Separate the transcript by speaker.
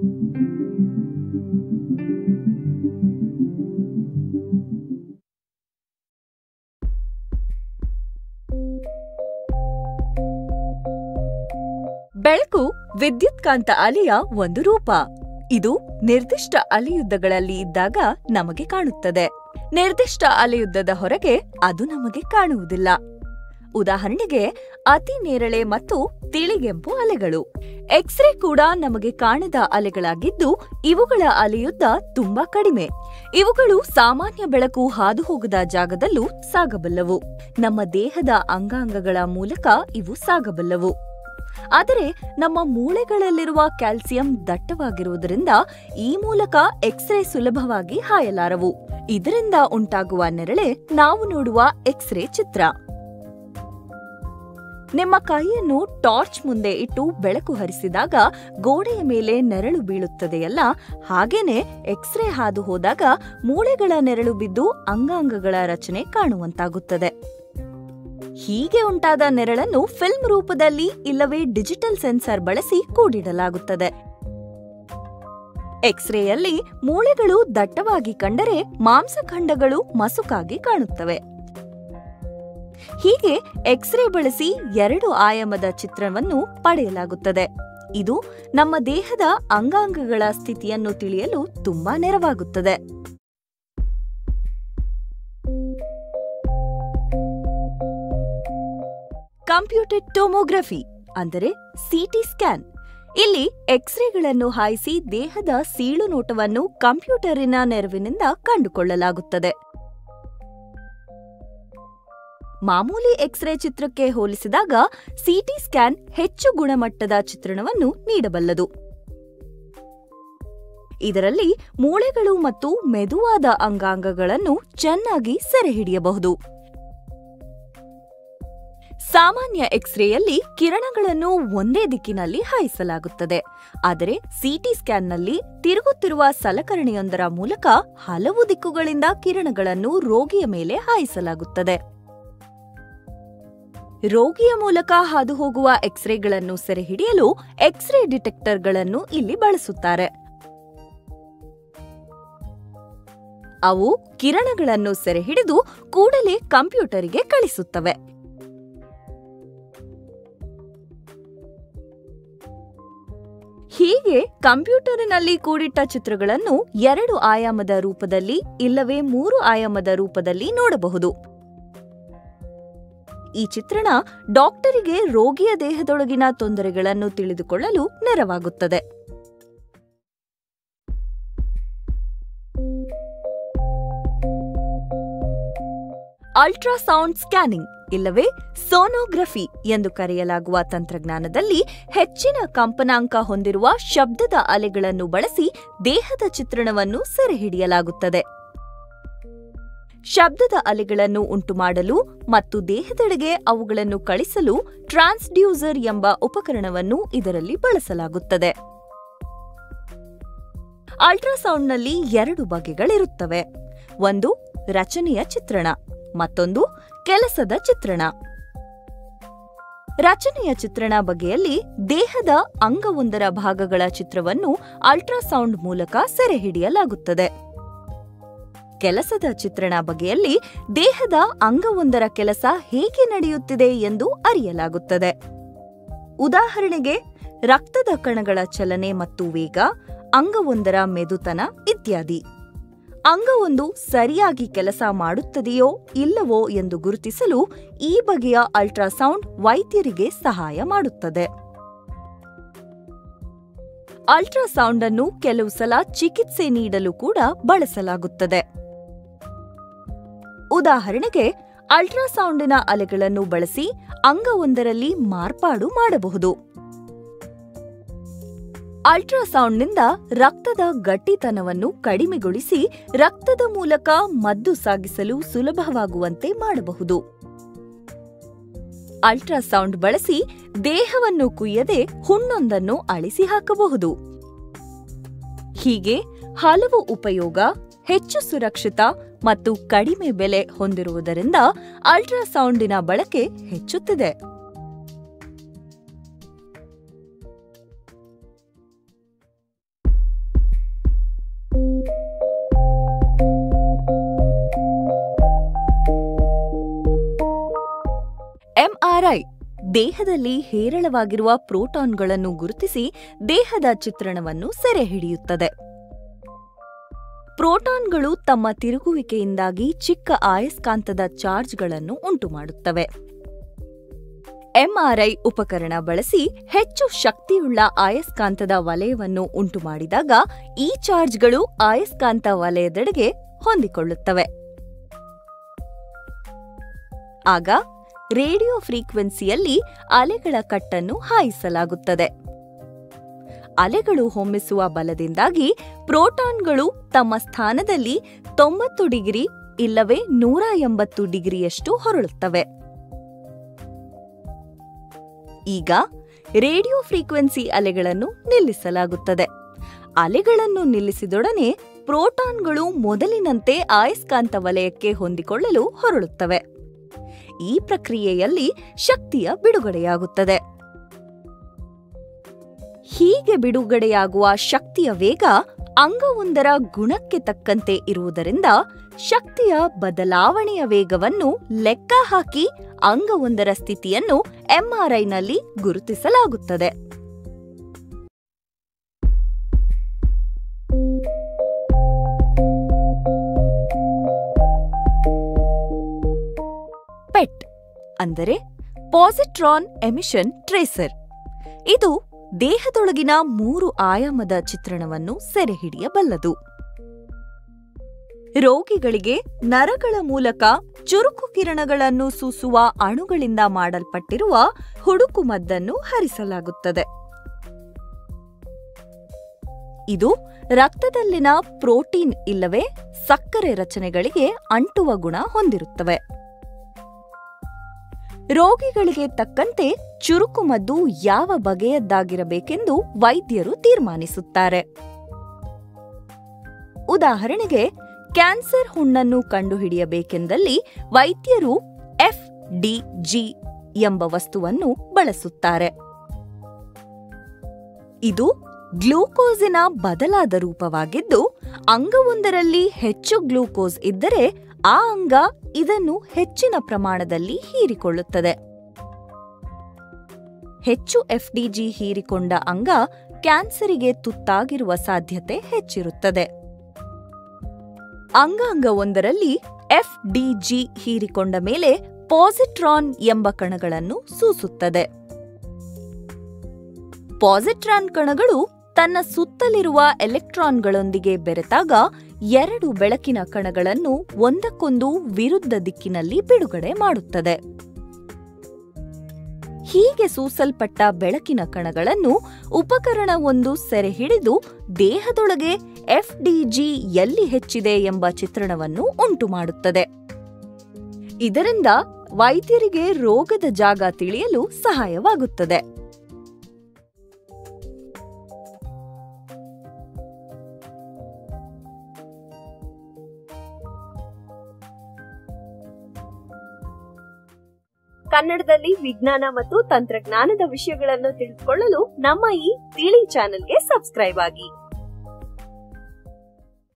Speaker 1: ಬೆಳಕು ವಿದ್ಯುತ್ಕಾಂತ ಅಲೆಯ ಒಂದು ರೂಪ ಇದು ನಿರ್ದಿಷ್ಟ ಅಲೆಯುದ್ದಗಳಲ್ಲಿ ಇದ್ದಾಗ ನಮಗೆ ಕಾಣುತ್ತದೆ ನಿರ್ದಿಷ್ಟ ಅಲೆಯುದ್ದದ ಹೊರಗೆ ಅದು ನಮಗೆ ಕಾಣುವುದಿಲ್ಲ ಉದಾಹರಣೆಗೆ ಅತಿ ನೇರಳೆ ಮತ್ತು ತಿಳಿಗೆಂಪು ಅಲೆಗಳು ಎಕ್ಸ್ರೇ ಕೂಡ ನಮಗೆ ಕಾಣದ ಅಲೆಗಳಾಗಿದ್ದು ಇವುಗಳ ಅಲೆಯುದ್ದ ತುಂಬಾ ಕಡಿಮೆ ಇವುಗಳು ಸಾಮಾನ್ಯ ಬೆಳಕು ಹಾದು ಹೋಗದ ಜಾಗದಲ್ಲೂ ಸಾಗಬಲ್ಲವು ನಮ್ಮ ದೇಹದ ಅಂಗಾಂಗಗಳ ಮೂಲಕ ಇವು ಸಾಗಬಲ್ಲವು ಆದರೆ ನಮ್ಮ ಮೂಳೆಗಳಲ್ಲಿರುವ ಕ್ಯಾಲ್ಸಿಯಂ ದಟ್ಟವಾಗಿರುವುದರಿಂದ ಈ ಮೂಲಕ ಎಕ್ಸ್ರೇ ಸುಲಭವಾಗಿ ಹಾಯಲಾರವು ಇದರಿಂದ ಉಂಟಾಗುವ ನೆರಳೆ ನಾವು ನೋಡುವ ಎಕ್ಸ್ರೇ ಚಿತ್ರ ನಿಮ್ಮ ಕೈಯನ್ನು ಟಾರ್ಚ್ ಮುಂದೆ ಇಟ್ಟು ಬೆಳಕು ಹರಿಸಿದಾಗ ಗೋಡೆಯ ಮೇಲೆ ನೆರಳು ಬೀಳುತ್ತದೆಯಲ್ಲ ಹಾಗೇನೆ ಎಕ್ಸ್ರೇ ಹಾದು ಹೋದಾಗ ಮೂಳೆಗಳ ನೆರಳು ಬಿದ್ದು ಅಂಗಾಂಗಗಳ ರಚನೆ ಕಾಣುವಂತಾಗುತ್ತದೆ ಹೀಗೆ ಉಂಟಾದ ನೆರಳನ್ನು ಫಿಲ್ಮ್ ರೂಪದಲ್ಲಿ ಇಲ್ಲವೇ ಡಿಜಿಟಲ್ ಸೆನ್ಸರ್ ಬಳಸಿ ಕೂಡಿಡಲಾಗುತ್ತದೆ ಎಕ್ಸ್ರೇಯಲ್ಲಿ ಮೂಳೆಗಳು ದಟ್ಟವಾಗಿ ಕಂಡರೆ ಮಾಂಸಖಂಡಗಳು ಮಸುಕಾಗಿ ಕಾಣುತ್ತವೆ ಹೀಗೆ ಎಕ್ಸ್ರೇ ಬಳಸಿ ಎರಡು ಆಯಾಮದ ಚಿತ್ರವನ್ನು ಪಡೆಯಲಾಗುತ್ತದೆ ಇದು ನಮ್ಮ ದೇಹದ ಅಂಗಾಂಗಗಳ ಸ್ಥಿತಿಯನ್ನು ತಿಳಿಯಲು ತುಂಬಾ ನೆರವಾಗುತ್ತದೆ ಕಂಪ್ಯೂಟೆಡ್ ಟೋಮೋಗ್ರಫಿ ಅಂದರೆ ಸಿಟಿ ಸ್ಕ್ಯಾನ್ ಇಲ್ಲಿ ಎಕ್ಸ್ರೇಗಳನ್ನು ಹಾಯಿಸಿ ದೇಹದ ಸೀಳು ನೋಟವನ್ನು ಕಂಪ್ಯೂಟರಿನ ನೆರವಿನಿಂದ ಕಂಡುಕೊಳ್ಳಲಾಗುತ್ತದೆ ಮಾಮೂಲಿ ಎಕ್ಸ್ರೇ ಚಿತ್ರಕ್ಕೆ ಹೋಲಿಸಿದಾಗ ಸಿಟಿ ಸ್ಕ್ಯಾನ್ ಹೆಚ್ಚು ಗುಣಮಟ್ಟದ ಚಿತ್ರಣವನ್ನು ನೀಡಬಲ್ಲದು ಇದರಲ್ಲಿ ಮೂಳೆಗಳು ಮತ್ತು ಮೆದುವಾದ ಅಂಗಾಂಗಗಳನ್ನು ಚೆನ್ನಾಗಿ ಸೆರೆಹಿಡಿಯಬಹುದು ಸಾಮಾನ್ಯ ಎಕ್ಸ್ರೇಯಲ್ಲಿ ಕಿರಣಗಳನ್ನು ಒಂದೇ ದಿಕ್ಕಿನಲ್ಲಿ ಹಾಯಿಸಲಾಗುತ್ತದೆ ಆದರೆ ಸಿಟಿ ಸ್ಕ್ಯಾನ್ನಲ್ಲಿ ತಿರುಗುತ್ತಿರುವ ಸಲಕರಣೆಯೊಂದರ ಮೂಲಕ ಹಲವು ದಿಕ್ಕುಗಳಿಂದ ಕಿರಣಗಳನ್ನು ರೋಗಿಯ ಮೇಲೆ ಹಾಯಿಸಲಾಗುತ್ತದೆ ರೋಗಿಯ ಮೂಲಕ ಹಾದುಹೋಗುವ ಎಕ್ಸ್ರೇಗಳನ್ನು ಸೆರೆಹಿಡಿಯಲು ಎಕ್ಸ್ರೇ ಡಿಟೆಕ್ಟರ್ಗಳನ್ನು ಇಲ್ಲಿ ಬಳಸುತ್ತಾರೆ ಅವು ಕಿರಣಗಳನ್ನು ಸೆರೆಹಿಡಿದು ಕೂಡಲೇ ಕಂಪ್ಯೂಟರಿಗೆ ಕಳಿಸುತ್ತವೆ ಹೀಗೆ ಕಂಪ್ಯೂಟರಿನಲ್ಲಿ ಕೂಡಿಟ್ಟ ಚಿತ್ರಗಳನ್ನು ಎರಡು ಆಯಾಮದ ರೂಪದಲ್ಲಿ ಇಲ್ಲವೇ ಮೂರು ಆಯಾಮದ ರೂಪದಲ್ಲಿ ನೋಡಬಹುದು ಈ ಚಿತ್ರಣ ಡಾಕ್ಟರಿಗೆ ರೋಗಿಯ ದೇಹದೊಳಗಿನ ತೊಂದರೆಗಳನ್ನು ತಿಳಿದುಕೊಳ್ಳಲು ನೆರವಾಗುತ್ತದೆ ಅಲ್ಟ್ರಾಸೌಂಡ್ ಸ್ಕ್ಯಾನಿಂಗ್ ಇಲ್ಲವೇ ಸೋನೋಗ್ರಫಿ ಎಂದು ಕರೆಯಲಾಗುವ ತಂತ್ರಜ್ಞಾನದಲ್ಲಿ ಹೆಚ್ಚಿನ ಕಂಪನಾಂಕ ಹೊಂದಿರುವ ಶಬ್ದದ ಅಲೆಗಳನ್ನು ಬಳಸಿ ದೇಹದ ಚಿತ್ರಣವನ್ನು ಸೆರೆಹಿಡಿಯಲಾಗುತ್ತದೆ ಶಬ್ದದ ಅಲೆಗಳನ್ನು ಉಂಟುಮಾಡಲು ಮತ್ತು ದೇಹದೆಡೆಗೆ ಅವುಗಳನ್ನು ಕಳಿಸಲು ಟ್ರಾನ್ಸ್ಡ್ಯೂಸರ್ ಎಂಬ ಉಪಕರಣವನ್ನು ಇದರಲ್ಲಿ ಬಳಸಲಾಗುತ್ತದೆ ಅಲ್ಟ್ರಾಸೌಂಡ್ನಲ್ಲಿ ಎರಡು ಬಗೆಗಳಿರುತ್ತವೆ ಒಂದು ರಚನೆಯ ಚಿತ್ರಣ ಮತ್ತೊಂದು ಕೆಲಸದ ಚಿತ್ರಣ ರಚನೆಯ ಚಿತ್ರಣ ಬಗೆಯಲ್ಲಿ ದೇಹದ ಅಂಗವೊಂದರ ಭಾಗಗಳ ಚಿತ್ರವನ್ನು ಅಲ್ಟ್ರಾಸೌಂಡ್ ಮೂಲಕ ಸೆರೆಹಿಡಿಯಲಾಗುತ್ತದೆ ಕೆಲಸದ ಚಿತ್ರಣ ಬಗೆಯಲ್ಲಿ ದೇಹದ ಅಂಗವೊಂದರ ಕೆಲಸ ಹೇಗೆ ನಡೆಯುತ್ತಿದೆ ಎಂದು ಅರಿಯಲಾಗುತ್ತದೆ ಉದಾಹರಣೆಗೆ ರಕ್ತದ ಕಣಗಳ ಚಲನೆ ಮತ್ತು ವೇಗ ಅಂಗವೊಂದರ ಮೆದುತನ ಇತ್ಯಾದಿ ಅಂಗವೊಂದು ಸರಿಯಾಗಿ ಕೆಲಸ ಮಾಡುತ್ತದೆಯೋ ಇಲ್ಲವೋ ಎಂದು ಗುರುತಿಸಲು ಈ ಬಗೆಯ ಅಲ್ಟ್ರಾಸೌಂಡ್ ವೈದ್ಯರಿಗೆ ಸಹಾಯ ಮಾಡುತ್ತದೆ ಅಲ್ಟ್ರಾಸೌಂಡ್ ಅನ್ನು ಕೆಲವು ಸಲ ಚಿಕಿತ್ಸೆ ನೀಡಲು ಕೂಡ ಬಳಸಲಾಗುತ್ತದೆ ಉದಾಹರಣೆಗೆ ಅಲ್ಟ್ರಾಸೌಂಡಿನ ಅಲೆಗಳನ್ನು ಬಳಸಿ ಅಂಗವೊಂದರಲ್ಲಿ ಮಾರ್ಪಾಡು ಮಾಡಬಹುದು ಅಲ್ಟ್ರಾಸೌಂಡ್ನಿಂದ ರಕ್ತದ ಗಟ್ಟಿತನವನ್ನು ಕಡಿಮೆಗೊಳಿಸಿ ರಕ್ತದ ಮೂಲಕ ಮದ್ದು ಸಾಗಿಸಲು ಸುಲಭವಾಗುವಂತೆ ಮಾಡಬಹುದು ಅಲ್ಟ್ರಾಸೌಂಡ್ ಬಳಸಿ ದೇಹವನ್ನು ಕುಯ್ಯದೆ ಹುಣ್ಣೊಂದನ್ನು ಅಳಿಸಿ ಹಾಕಬಹುದು ಹೀಗೆ ಹಲವು ಉಪಯೋಗ ಹೆಚ್ಚು ಸುರಕ್ಷಿತ ಮತ್ತು ಕಡಿಮೆ ಬೆಲೆ ಹೊಂದಿರುವುದರಿಂದ ಅಲ್ಟ್ರಾಸೌಂಡಿನ ಬಳಕೆ ಹೆಚ್ಚುತ್ತಿದೆ ದೇಹದಲ್ಲಿ ಹೇರಳವಾಗಿರುವ ಪ್ರೋಟಾನ್ಗಳನ್ನು ಗುರುತಿಸಿ ದೇಹದ ಚಿತ್ರಣವನ್ನು ಸೆರೆ ಹಿಡಿಯುತ್ತದೆ ಪ್ರೋಟಾನ್ಗಳು ತಮ್ಮ ತಿರುಗುವಿಕೆಯಿಂದಾಗಿ ಚಿಕ್ಕ ಆಯಸ್ಕಾಂತದ ಚಾರ್ಜ್ಗಳನ್ನು ಉಂಟುಮಾಡುತ್ತವೆ ಎಂಆರ್ಐ ಉಪಕರಣ ಬಳಸಿ ಹೆಚ್ಚು ಶಕ್ತಿಯುಳ್ಳ ಆಯಸ್ಕಾಂತದ ವಲಯವನ್ನು ಉಂಟುಮಾಡಿದಾಗ ಈ ಚಾರ್ಜ್ಗಳು ಆಯಸ್ಕಾಂತ ವಲಯದೆಡೆಗೆ ಹೊಂದಿಕೊಳ್ಳುತ್ತವೆ ಆಗ ರೇಡಿಯೋ ಫ್ರೀಕ್ವೆನ್ಸಿಯಲ್ಲಿ ಅಲೆಗಳ ಕಟ್ಟನ್ನು ಹಾಯಿಸಲಾಗುತ್ತದೆ ಅಲೆಗಳು ಹೊಮ್ಮಿಸುವ ಬಲದಿಂದಾಗಿ ಪ್ರೋಟಾನ್ಗಳು ತಮ್ಮ ಸ್ಥಾನದಲ್ಲಿ ತೊಂಬತ್ತು ಡಿಗ್ರಿ ಇಲ್ಲವೇ ನೂರ ಎಂಬತ್ತು ಡಿಗ್ರಿಯಷ್ಟು ಹೊರಳುತ್ತವೆ ಈಗ ರೇಡಿಯೋ ಫ್ರೀಕ್ವೆನ್ಸಿ ಅಲೆಗಳನ್ನು ನಿಲ್ಲಿಸಲಾಗುತ್ತದೆ ಅಲೆಗಳನ್ನು ನಿಲ್ಲಿಸಿದೊಡನೆ ಪ್ರೋಟಾನ್ಗಳು ಮೊದಲಿನಂತೆ ಆಯಸ್ಕಾಂತ ವಲಯಕ್ಕೆ ಹೊಂದಿಕೊಳ್ಳಲು ಹೊರಳುತ್ತವೆ ಈ ಪ್ರಕ್ರಿಯೆಯಲ್ಲಿ ಶಕ್ತಿಯ ಬಿಡುಗಡೆಯಾಗುತ್ತದೆ ಹೀಗೆ ಬಿಡುಗಡೆಯಾಗುವ ಶಕ್ತಿಯ ವೇಗ ಅಂಗವೊಂದರ ಗುಣಕ್ಕೆ ತಕ್ಕಂತೆ ಇರುವುದರಿಂದ ಶಕ್ತಿಯ ಬದಲಾವಣೆಯ ವೇಗವನ್ನು ಲೆಕ್ಕ ಹಾಕಿ ಅಂಗವೊಂದರ ಸ್ಥಿತಿಯನ್ನು ಎಂಆರ್ಐನಲ್ಲಿ ಗುರುತಿಸಲಾಗುತ್ತದೆ ಪೆಟ್ ಅಂದರೆ ಪಾಸಿಟ್ರಾನ್ ಎಮಿಷನ್ ಟ್ರೇಸರ್ ಇದು ದೇಹದೊಳಗಿನ ಮೂರು ಆಯಾಮದ ಚಿತ್ರಣವನ್ನು ಸೆರೆಹಿಡಿಯಬಲ್ಲದು ರೋಗಿಗಳಿಗೆ ನರಗಳ ಮೂಲಕ ಚುರುಕು ಕಿರಣಗಳನ್ನು ಸೂಸುವ ಅಣುಗಳಿಂದ ಮಾಡಲ್ಪಟ್ಟಿರುವ ಹುಡುಕುಮದ್ದನ್ನು ಹರಿಸಲಾಗುತ್ತದೆ ಇದು ರಕ್ತದಲ್ಲಿನ ಪ್ರೋಟೀನ್ ಇಲ್ಲವೇ ಸಕ್ಕರೆ ರಚನೆಗಳಿಗೆ ಅಂಟುವ ಗುಣ ಹೊಂದಿರುತ್ತವೆ ರೋಗಿಗಳಿಗೆ ತಕ್ಕಂತೆ ಚುರುಕುಮದ್ದು ಯಾವ ಬಗೆಯದ್ದಾಗಿರಬೇಕೆಂದು ವೈದ್ಯರು ತೀರ್ಮಾನಿಸುತ್ತಾರೆ ಉದಾಹರಣೆಗೆ ಕ್ಯಾನ್ಸರ್ ಹುಣ್ಣನ್ನು ಕಂಡುಹಿಡಿಯಬೇಕೆಂದಲ್ಲಿ ವೈದ್ಯರು ಎಫ್ ಡಿ ಜಿ ಎಂಬ ವಸ್ತುವನ್ನು ಬಳಸುತ್ತಾರೆ ಇದು ಗ್ಲೂಕೋಸಿನ ಬದಲಾದ ರೂಪವಾಗಿದ್ದು ಅಂಗವೊಂದರಲ್ಲಿ ಹೆಚ್ಚು ಗ್ಲೂಕೋಸ್ ಇದ್ದರೆ ಆ ಅಂಗ ಇದನ್ನು ಹೆಚ್ಚಿನ ಪ್ರಮಾಣದಲ್ಲಿ ಹೀರಿಕೊಳ್ಳುತ್ತದೆ ಹೆಚ್ಚು ಎಫ್ಡಿಜಿ ಹೀರಿಕೊಂಡ ಅಂಗ ಕ್ಯಾನ್ಸರಿಗೆ ತುತ್ತಾಗಿರುವ ಸಾಧ್ಯತೆ ಹೆಚ್ಚಿರುತ್ತದೆ ಅಂಗಾಂಗವೊಂದರಲ್ಲಿ ಎಫ್ಡಿಜಿ ಹೀರಿಕೊಂಡ ಮೇಲೆ ಪಾಸಿಟ್ರಾನ್ ಎಂಬ ಕಣಗಳನ್ನು ಸೂಸುತ್ತದೆ ಪಾಸಿಟ್ರಾನ್ ಕಣಗಳು ತನ್ನ ಸುತ್ತಲಿರುವ ಎಲೆಕ್ಟ್ರಾನ್ಗಳೊಂದಿಗೆ ಬೆರೆತಾಗ ಎರಡು ಬೆಳಕಿನ ಕಣಗಳನ್ನು ಒಂದಕ್ಕೊಂದು ವಿರುದ್ಧ ದಿಕ್ಕಿನಲ್ಲಿ ಬಿಡುಗಡೆ ಮಾಡುತ್ತದೆ ಹೀಗೆ ಸೂಸಲ್ಪಟ್ಟ ಬೆಳಕಿನ ಕಣಗಳನ್ನು ಉಪಕರಣವೊಂದು ಸೆರೆ ಹಿಡಿದು ದೇಹದೊಳಗೆ ಎಫ್ಡಿಜಿ ಎಲ್ಲಿ ಹೆಚ್ಚಿದೆ ಎಂಬ ಚಿತ್ರಣವನ್ನು ಉಂಟುಮಾಡುತ್ತದೆ ಇದರಿಂದ ವೈದ್ಯರಿಗೆ ರೋಗದ ಜಾಗ ತಿಳಿಯಲು ಸಹಾಯವಾಗುತ್ತದೆ
Speaker 2: ಕನ್ನಡದಲ್ಲಿ ವಿಜ್ಞಾನ ಮತ್ತು ತಂತ್ರಜ್ಞಾನದ ವಿಷಯಗಳನ್ನು ತಿಳಿದುಕೊಳ್ಳಲು ನಮ್ಮ ಈ ತಿಳಿ ಚಾನೆಲ್ಗೆ ಸಬ್ಸ್ಕ್ರೈಬ್ ಆಗಿ